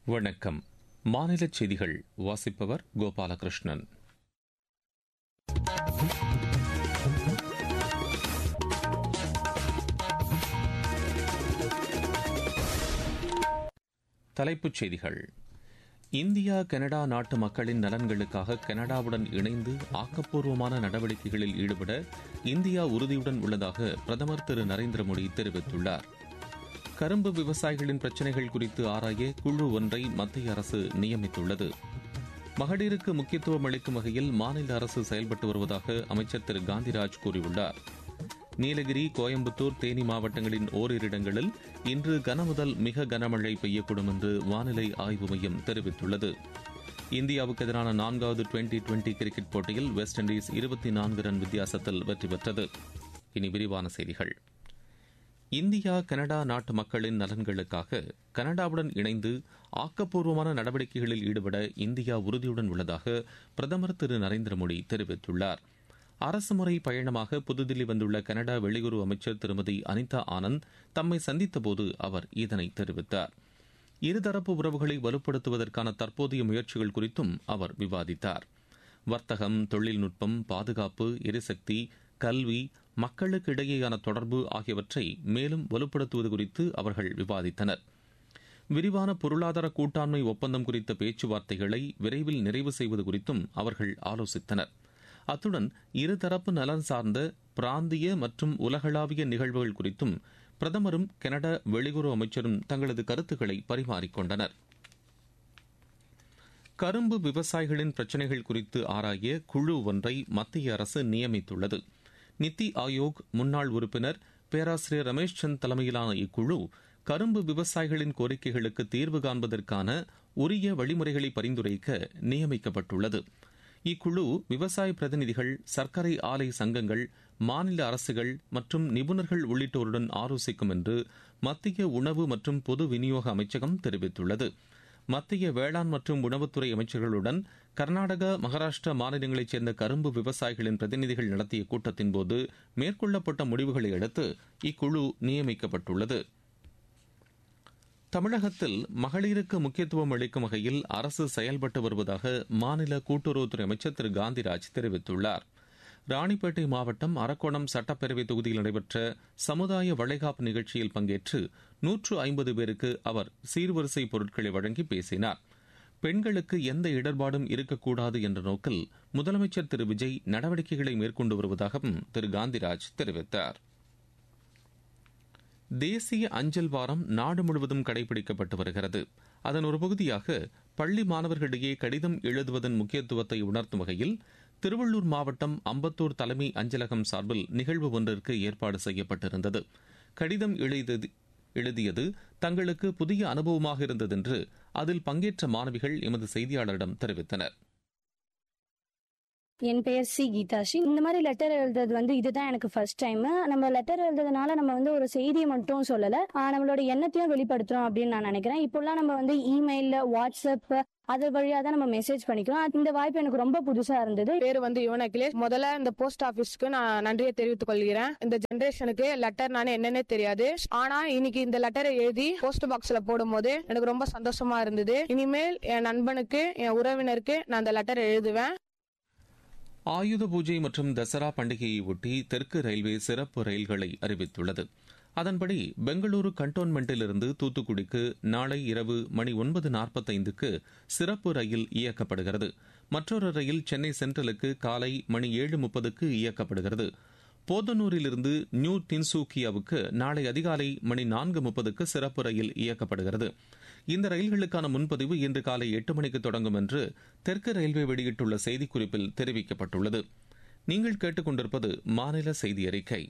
வணக்கம் மாநில செய்திகள் வாசிப்பவர் கோபாலகிருஷ்ணன் தலைப்புச் செய்திகள் இந்தியா கனடா நாட்டு மக்களின் நலன்களுக்காக கனடாவுடன் இணைந்து ஆக்கப்பூர்வமான நடவடிக்கைகளில் ஈடுபட இந்தியா உறுதியுடன் உள்ளதாக பிரதமர் திரு நரேந்திர மோடி தெரிவித்துள்ளார் கரும்பு விவசாயிகளின் பிரச்சினைகள் குறித்து ஆராய குழு ஒன்றை மத்திய அரசு நியமித்துள்ளது மகளிருக்கு முக்கியத்துவம் அளிக்கும் வகையில் மாநில அரசு செயல்பட்டு வருவதாக அமைச்சர் திரு காந்திராஜ் கூறியுள்ளார் நீலகிரி கோயம்புத்தூர் தேனி மாவட்டங்களின் ஓரிரு இடங்களில் இன்று கனமுதல் மிக கனமழை பெய்யக்கூடும் என்று வானிலை ஆய்வு மையம் தெரிவித்துள்ளது இந்தியாவுக்கு எதிரான நான்காவது டுவெண்டி டுவெண்டி கிரிக்கெட் போட்டியில் வெஸ்ட் இண்டீஸ் இருபத்தி நான்கு ரன் வித்தியாசத்தில் வெற்றி பெற்றது இனி விரிவான செய்திகள் இந்தியா கனடா நாட்டு மக்களின் நலன்களுக்காக கனடாவுடன் இணைந்து ஆக்கப்பூர்வமான நடவடிக்கைகளில் ஈடுபட இந்தியா உறுதியுடன் உள்ளதாக பிரதமர் திரு நரேந்திர மோடி தெரிவித்துள்ளார் அரசுமுறை பயணமாக புதுதில்லி வந்துள்ள கனடா வெளியுறவு அமைச்சர் திருமதி அனிதா ஆனந்த் தம்மை சந்தித்தபோது அவர் இதனை தெரிவித்தார் இருதரப்பு உறவுகளை வலுப்படுத்துவதற்கான தற்போதைய முயற்சிகள் குறித்தும் அவர் விவாதித்தார் வர்த்தகம் தொழில்நுட்பம் பாதுகாப்பு எரிசக்தி கல்வி மக்களுக்கு இடையேயான தொடர்பு ஆகியவற்றை மேலும் வலுப்படுத்துவது குறித்து அவர்கள் விவாதித்தனர் விரிவான பொருளாதார கூட்டாண்மை ஒப்பந்தம் குறித்த பேச்சுவார்த்தைகளை விரைவில் நிறைவு செய்வது குறித்தும் அவர்கள் ஆலோசித்தனர் அத்துடன் இருதரப்பு நலன் சார்ந்த பிராந்திய மற்றும் உலகளாவிய நிகழ்வுகள் குறித்தும் பிரதமரும் கனடா வெளியுறவு அமைச்சரும் தங்களது கருத்துக்களை பரிமாறிக்கொண்டனர் கரும்பு விவசாயிகளின் பிரச்சினைகள் குறித்து ஆராய குழு ஒன்றை மத்திய அரசு நியமித்துள்ளது நித்தி ஆயோக் முன்னாள் உறுப்பினர் பேராசிரியர் ரமேஷ் சந்த் தலைமையிலான இக்குழு கரும்பு விவசாயிகளின் கோரிக்கைகளுக்கு தீர்வு காண்பதற்கான உரிய வழிமுறைகளை பரிந்துரைக்க நியமிக்கப்பட்டுள்ளது இக்குழு விவசாய பிரதிநிதிகள் சர்க்கரை ஆலை சங்கங்கள் மாநில அரசுகள் மற்றும் நிபுணர்கள் உள்ளிட்டோருடன் ஆலோசிக்கும் என்று மத்திய உணவு மற்றும் பொது விநியோக அமைச்சகம் தெரிவித்துள்ளது மத்திய வேளாண் மற்றும் உணவுத்துறை அமைச்சர்களுடன் கர்நாடகா மகாராஷ்டிரா மாநிலங்களைச் சேர்ந்த கரும்பு விவசாயிகளின் பிரதிநிதிகள் நடத்திய கூட்டத்தின்போது மேற்கொள்ளப்பட்ட முடிவுகளை அடுத்து இக்குழு நியமிக்கப்பட்டுள்ளது தமிழகத்தில் மகளிருக்கு முக்கியத்துவம் அளிக்கும் வகையில் அரசு செயல்பட்டு வருவதாக மாநில கூட்டுறவுத்துறை அமைச்சர் திரு காந்திராஜ் தெரிவித்துள்ளார் ராணிப்பேட்டை மாவட்டம் அரக்கோணம் சட்டப்பேரவை தொகுதியில் நடைபெற்ற சமுதாய வளைகாப்பு நிகழ்ச்சியில் பங்கேற்று நூற்று ஐம்பது பேருக்கு அவர் சீர்வரிசை பொருட்களை வழங்கி பேசினார் பெண்களுக்கு எந்த இடர்பாடும் இருக்கக்கூடாது என்ற நோக்கில் முதலமைச்சர் திரு விஜய் நடவடிக்கைகளை மேற்கொண்டு வருவதாகவும் திரு காந்திராஜ் தெரிவித்தார் தேசிய அஞ்சல் வாரம் நாடு முழுவதும் கடைபிடிக்கப்பட்டு வருகிறது அதன் ஒரு பகுதியாக பள்ளி மாணவர்களிடையே கடிதம் எழுதுவதன் முக்கியத்துவத்தை உணர்த்தும் வகையில் திருவள்ளூர் மாவட்டம் அம்பத்தூர் தலைமை அஞ்சலகம் சார்பில் நிகழ்வு ஒன்றிற்கு ஏற்பாடு செய்யப்பட்டிருந்தது கடிதம் எழுதியது எழுதியது தங்களுக்கு புதிய அனுபவமாக இருந்தது என்று அதில் பங்கேற்ற மாணவிகள் எமது செய்தியாளரிடம் தெரிவித்தனர் என் பெயர் சி கீதாஷி இந்த மாதிரி லெட்டர் எழுதுறது வந்து இதுதான் எனக்கு ஃபர்ஸ்ட் டைம் நம்ம லெட்டர் எழுதுறதுனால நம்ம வந்து ஒரு செய்தியை மட்டும் சொல்லல ஆஹ் நம்மளோட எண்ணத்தையும் வெளிப்படுத்துறோம் அப்படின்னு நான் நினைக்கிறேன் இப்போல்லாம் நம்ம வந்து இமெயில்ல வாட்ஸ்அப் அது வழியா தான் நம்ம மெசேஜ் பண்ணிக்கிறோம் இந்த வாய்ப்பு எனக்கு ரொம்ப புதுசா இருந்தது பேர் வந்து யுவன் அகிலேஷ் முதல்ல இந்த போஸ்ட் ஆபீஸ்க்கு நான் நன்றியை தெரிவித்துக் கொள்கிறேன் இந்த ஜெனரேஷனுக்கு லெட்டர் நானே என்னன்னே தெரியாது ஆனா இன்னைக்கு இந்த லெட்டரை எழுதி போஸ்ட் பாக்ஸ்ல போடும்போது எனக்கு ரொம்ப சந்தோஷமா இருந்தது இனிமேல் என் நண்பனுக்கு என் உறவினருக்கு நான் அந்த லெட்டர் எழுதுவேன் ஆயுத பூஜை மற்றும் தசரா பண்டிகையை ஒட்டி தெற்கு ரயில்வே சிறப்பு ரயில்களை அறிவித்துள்ளது அதன்படி பெங்களூரு கண்டோன்மெண்டிலிருந்து தூத்துக்குடிக்கு நாளை இரவு மணி ஒன்பது நாற்பத்தைந்துக்கு சிறப்பு ரயில் இயக்கப்படுகிறது மற்றொரு ரயில் சென்னை சென்ட்ரலுக்கு காலை மணி ஏழு முப்பதுக்கு இயக்கப்படுகிறது போதனூரிலிருந்து நியூ டின்சூக்கியாவுக்கு நாளை அதிகாலை மணி நான்கு முப்பதுக்கு சிறப்பு ரயில் இயக்கப்படுகிறது இந்த ரயில்களுக்கான முன்பதிவு இன்று காலை எட்டு மணிக்கு தொடங்கும் என்று தெற்கு ரயில்வே வெளியிட்டுள்ள செய்திக்குறிப்பில் தெரிவிக்கப்பட்டுள்ளது நீங்கள் கேட்டுக்கொண்டிருப்பது மாநில செய்தி அறிக்கை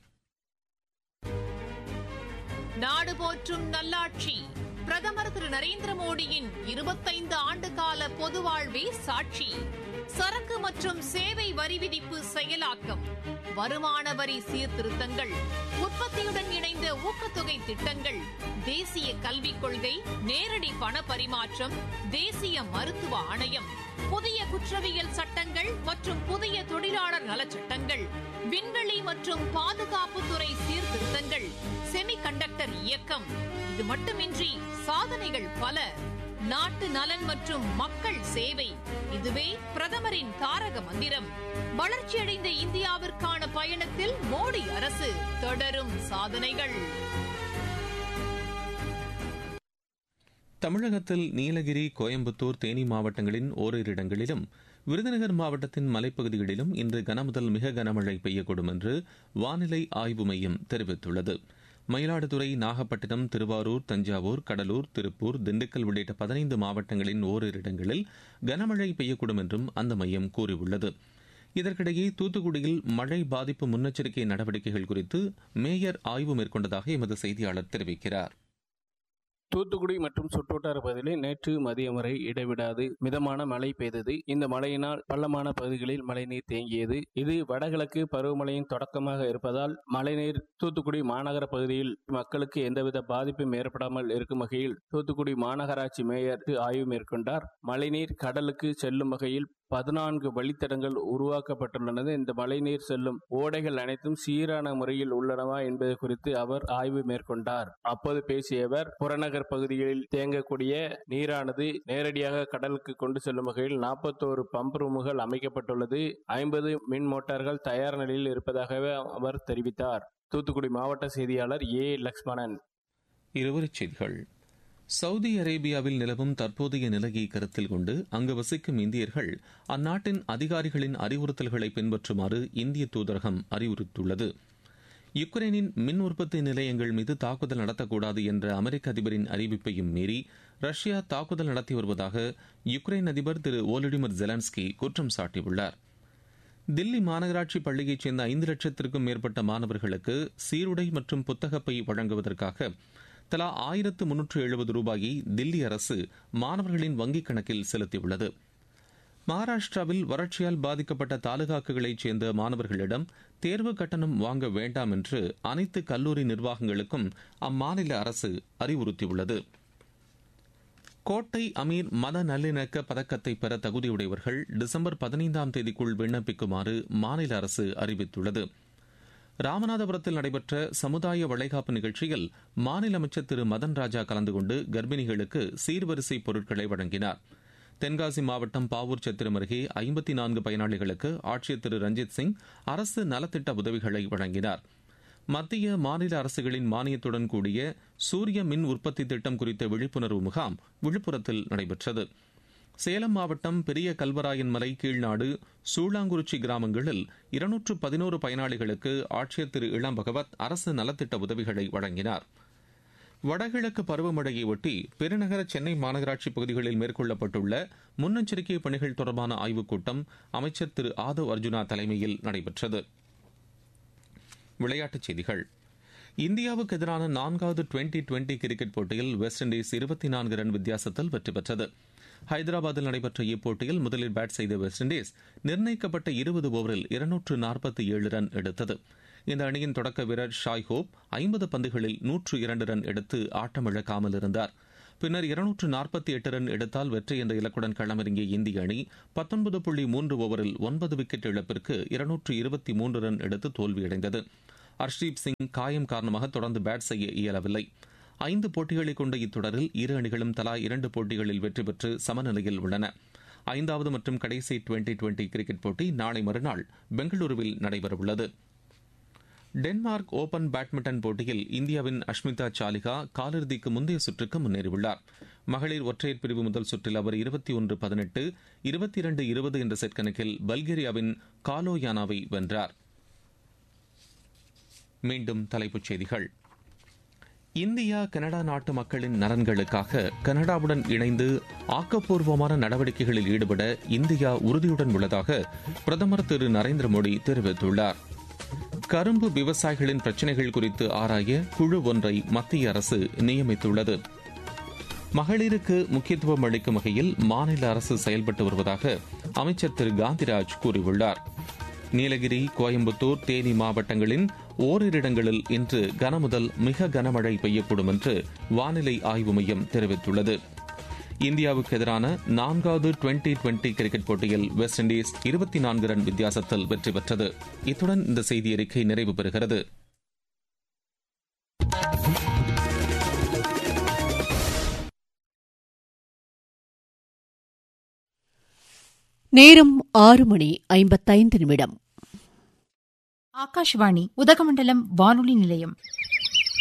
நாடு போற்றும் நல்லாட்சி பிரதமர் திரு நரேந்திர மோடியின் இருபத்தைந்து ஆண்டு கால பொது வாழ்வே சாட்சி சரக்கு மற்றும் சேவை வரி விதிப்பு செயலாக்கம் வருமான வரி சீர்திருத்தங்கள் உற்பத்தியுடன் இணைந்த ஊக்கத்தொகை திட்டங்கள் தேசிய கல்விக் கொள்கை நேரடி பண பரிமாற்றம் தேசிய மருத்துவ ஆணையம் புதிய குற்றவியல் சட்டங்கள் மற்றும் புதிய தொழிலாளர் நலச்சட்டங்கள் விண்வெளி மற்றும் பாதுகாப்புத்துறை சீர்திருத்தங்கள் செமிகண்டக்டர் இயக்கம் இது மட்டுமின்றி சாதனைகள் பல நாட்டு நலன் மற்றும் மக்கள் சேவை இதுவே பிரதமரின் தாரக மந்திரம் வளர்ச்சியடைந்த இந்தியாவிற்கான பயணத்தில் மோடி அரசு தொடரும் சாதனைகள் தமிழகத்தில் நீலகிரி கோயம்புத்தூர் தேனி மாவட்டங்களின் ஓரிரு இடங்களிலும் விருதுநகர் மாவட்டத்தின் மலைப்பகுதிகளிலும் இன்று கனமுதல் மிக கனமழை பெய்யக்கூடும் என்று வானிலை ஆய்வு மையம் தெரிவித்துள்ளது மயிலாடுதுறை நாகப்பட்டினம் திருவாரூர் தஞ்சாவூர் கடலூர் திருப்பூர் திண்டுக்கல் உள்ளிட்ட பதினைந்து மாவட்டங்களின் ஓரிரு இடங்களில் கனமழை பெய்யக்கூடும் என்றும் அந்த மையம் கூறியுள்ளது இதற்கிடையே தூத்துக்குடியில் மழை பாதிப்பு முன்னெச்சரிக்கை நடவடிக்கைகள் குறித்து மேயர் ஆய்வு மேற்கொண்டதாக எமது செய்தியாளர் தெரிவிக்கிறார் தூத்துக்குடி மற்றும் சுற்றுவட்டார பகுதிகளில் நேற்று மதியம் வரை இடைவிடாது மிதமான மழை பெய்தது இந்த மழையினால் பள்ளமான பகுதிகளில் மழைநீர் தேங்கியது இது வடகிழக்கு பருவமழையின் தொடக்கமாக இருப்பதால் மழைநீர் தூத்துக்குடி மாநகர பகுதியில் மக்களுக்கு எந்தவித பாதிப்பும் ஏற்படாமல் இருக்கும் வகையில் தூத்துக்குடி மாநகராட்சி மேயர் ஆய்வு மேற்கொண்டார் மழைநீர் கடலுக்கு செல்லும் வகையில் பதினான்கு வழித்தடங்கள் உருவாக்கப்பட்டுள்ளன இந்த மழைநீர் செல்லும் ஓடைகள் அனைத்தும் சீரான முறையில் உள்ளனவா என்பது குறித்து அவர் ஆய்வு மேற்கொண்டார் அப்போது பேசிய அவர் புறநகர் பகுதிகளில் தேங்கக்கூடிய நீரானது நேரடியாக கடலுக்கு கொண்டு செல்லும் வகையில் நாற்பத்தோரு பம்ப் ரூமுகள் அமைக்கப்பட்டுள்ளது ஐம்பது மின் மோட்டார்கள் தயார் நிலையில் இருப்பதாகவே அவர் தெரிவித்தார் தூத்துக்குடி மாவட்ட செய்தியாளர் ஏ லக்ஷ்மணன் இருவரிச் செய்திகள் சவுதி அரேபியாவில் நிலவும் தற்போதைய நிலையை கருத்தில் கொண்டு அங்கு வசிக்கும் இந்தியர்கள் அந்நாட்டின் அதிகாரிகளின் அறிவுறுத்தல்களை பின்பற்றுமாறு இந்திய தூதரகம் அறிவுறுத்துள்ளது யுக்ரைனின் மின் உற்பத்தி நிலையங்கள் மீது தாக்குதல் நடத்தக்கூடாது என்ற அமெரிக்க அதிபரின் அறிவிப்பையும் மீறி ரஷ்யா தாக்குதல் நடத்தி வருவதாக யுக்ரைன் அதிபர் திரு ஓலடிமிர் ஜெலன்ஸ்கி குற்றம் சாட்டியுள்ளார் தில்லி மாநகராட்சி பள்ளியைச் சேர்ந்த ஐந்து லட்சத்திற்கும் மேற்பட்ட மாணவர்களுக்கு சீருடை மற்றும் புத்தகப்பை வழங்குவதற்காக தலா ஆயிரத்து முன்னூற்று எழுபது ரூபாயை தில்லி அரசு மாணவர்களின் வங்கிக் கணக்கில் செலுத்தியுள்ளது மகாராஷ்டிராவில் வறட்சியால் பாதிக்கப்பட்ட தாலுகாக்களைச் சேர்ந்த மாணவர்களிடம் தேர்வு கட்டணம் வாங்க வேண்டாம் என்று அனைத்து கல்லூரி நிர்வாகங்களுக்கும் அம்மாநில அரசு அறிவுறுத்தியுள்ளது கோட்டை அமீர் மத நல்லிணக்க பதக்கத்தை பெற தகுதியுடையவர்கள் டிசம்பர் பதினைந்தாம் தேதிக்குள் விண்ணப்பிக்குமாறு மாநில அரசு அறிவித்துள்ளது ராமநாதபுரத்தில் நடைபெற்ற சமுதாய வளைகாப்பு நிகழ்ச்சியில் மாநில அமைச்சர் திரு மதன் ராஜா கலந்து கொண்டு கர்ப்பிணிகளுக்கு சீர்வரிசை பொருட்களை வழங்கினார் தென்காசி மாவட்டம் பாவூர் சத்திரம் அருகே ஐம்பத்தி நான்கு பயனாளிகளுக்கு ஆட்சியர் திரு ரஞ்சித் சிங் அரசு நலத்திட்ட உதவிகளை வழங்கினார் மத்திய மாநில அரசுகளின் மானியத்துடன் கூடிய சூரிய மின் உற்பத்தி திட்டம் குறித்த விழிப்புணர்வு முகாம் விழுப்புரத்தில் நடைபெற்றது சேலம் மாவட்டம் பெரிய கல்வராயன் மலை கீழ்நாடு சூளாங்குறிச்சி கிராமங்களில் இருநூற்று பதினோரு பயனாளிகளுக்கு ஆட்சியர் திரு இளம் பகவத் அரசு நலத்திட்ட உதவிகளை வழங்கினார் வடகிழக்கு பருவமழையை ஒட்டி பெருநகர சென்னை மாநகராட்சி பகுதிகளில் மேற்கொள்ளப்பட்டுள்ள முன்னெச்சரிக்கை பணிகள் தொடர்பான ஆய்வுக் கூட்டம் அமைச்சர் திரு ஆதவ் அர்ஜுனா தலைமையில் நடைபெற்றது விளையாட்டுச் செய்திகள் இந்தியாவுக்கு எதிரான நான்காவது டுவெண்டி டுவெண்டி கிரிக்கெட் போட்டியில் வெஸ்ட் இண்டீஸ் இருபத்தி நான்கு ரன் வித்தியாசத்தில் வெற்றி பெற்றது ஹைதராபாத்தில் நடைபெற்ற இப்போட்டியில் முதலில் பேட் செய்த வெஸ்ட் இண்டீஸ் நிர்ணயிக்கப்பட்ட இருபது ஓவரில் இருநூற்று நாற்பத்தி ஏழு ரன் எடுத்தது இந்த அணியின் தொடக்க வீரர் ஷாய் ஹோப் ஐம்பது பந்துகளில் நூற்று இரண்டு ரன் எடுத்து ஆட்டமிழக்காமல் இருந்தார் பின்னர் இருநூற்று நாற்பத்தி எட்டு ரன் எடுத்தால் வெற்றி என்ற இலக்குடன் களமிறங்கிய இந்திய அணி பத்தொன்பது புள்ளி மூன்று ஓவரில் ஒன்பது விக்கெட் இழப்பிற்கு இருநூற்று இருபத்தி மூன்று ரன் எடுத்து தோல்வியடைந்தது ஹர்ஷ்தீப் சிங் காயம் காரணமாக தொடர்ந்து பேட் செய்ய இயலவில்லை ஐந்து போட்டிகளை கொண்ட இத்தொடரில் இரு அணிகளும் தலா இரண்டு போட்டிகளில் வெற்றி பெற்று சமநிலையில் உள்ளன ஐந்தாவது மற்றும் கடைசி டுவெண்டி டுவெண்டி கிரிக்கெட் போட்டி நாளை மறுநாள் பெங்களூருவில் நடைபெறவுள்ளது டென்மார்க் ஓபன் பேட்மிண்டன் போட்டியில் இந்தியாவின் அஷ்மிதா சாலிகா காலிறுதிக்கு முந்தைய சுற்றுக்கு முன்னேறியுள்ளார் மகளிர் ஒற்றையர் பிரிவு முதல் சுற்றில் அவர் இருபத்தி ஒன்று பதினெட்டு இருபத்தி இரண்டு இருபது என்ற செட் கணக்கில் பல்கேரியாவின் காலோயானாவை வென்றார் மீண்டும் தலைப்புச் செய்திகள் இந்தியா கனடா நாட்டு மக்களின் நலன்களுக்காக கனடாவுடன் இணைந்து ஆக்கப்பூர்வமான நடவடிக்கைகளில் ஈடுபட இந்தியா உறுதியுடன் உள்ளதாக பிரதமர் திரு நரேந்திர மோடி தெரிவித்துள்ளார் கரும்பு விவசாயிகளின் பிரச்சினைகள் குறித்து ஆராய குழு ஒன்றை மத்திய அரசு நியமித்துள்ளது மகளிருக்கு முக்கியத்துவம் அளிக்கும் வகையில் மாநில அரசு செயல்பட்டு வருவதாக அமைச்சர் திரு காந்திராஜ் கூறியுள்ளார் நீலகிரி கோயம்புத்தூர் தேனி மாவட்டங்களின் ஓரிரு இடங்களில் இன்று கனமுதல் மிக கனமழை பெய்யக்கூடும் என்று வானிலை ஆய்வு மையம் தெரிவித்துள்ளது இந்தியாவுக்கு எதிரான நான்காவது டுவெண்டி டுவெண்டி கிரிக்கெட் போட்டியில் வெஸ்ட் இண்டீஸ் இருபத்தி நான்கு ரன் வித்தியாசத்தில் வெற்றி பெற்றது இத்துடன் இந்த செய்தி அறிக்கை நிறைவு பெறுகிறது நேரம் ஆறு மணி ஐம்பத்தைந்து நிமிடம் ஆகாஷ்வாணி உதகமண்டலம் வானொலி நிலையம்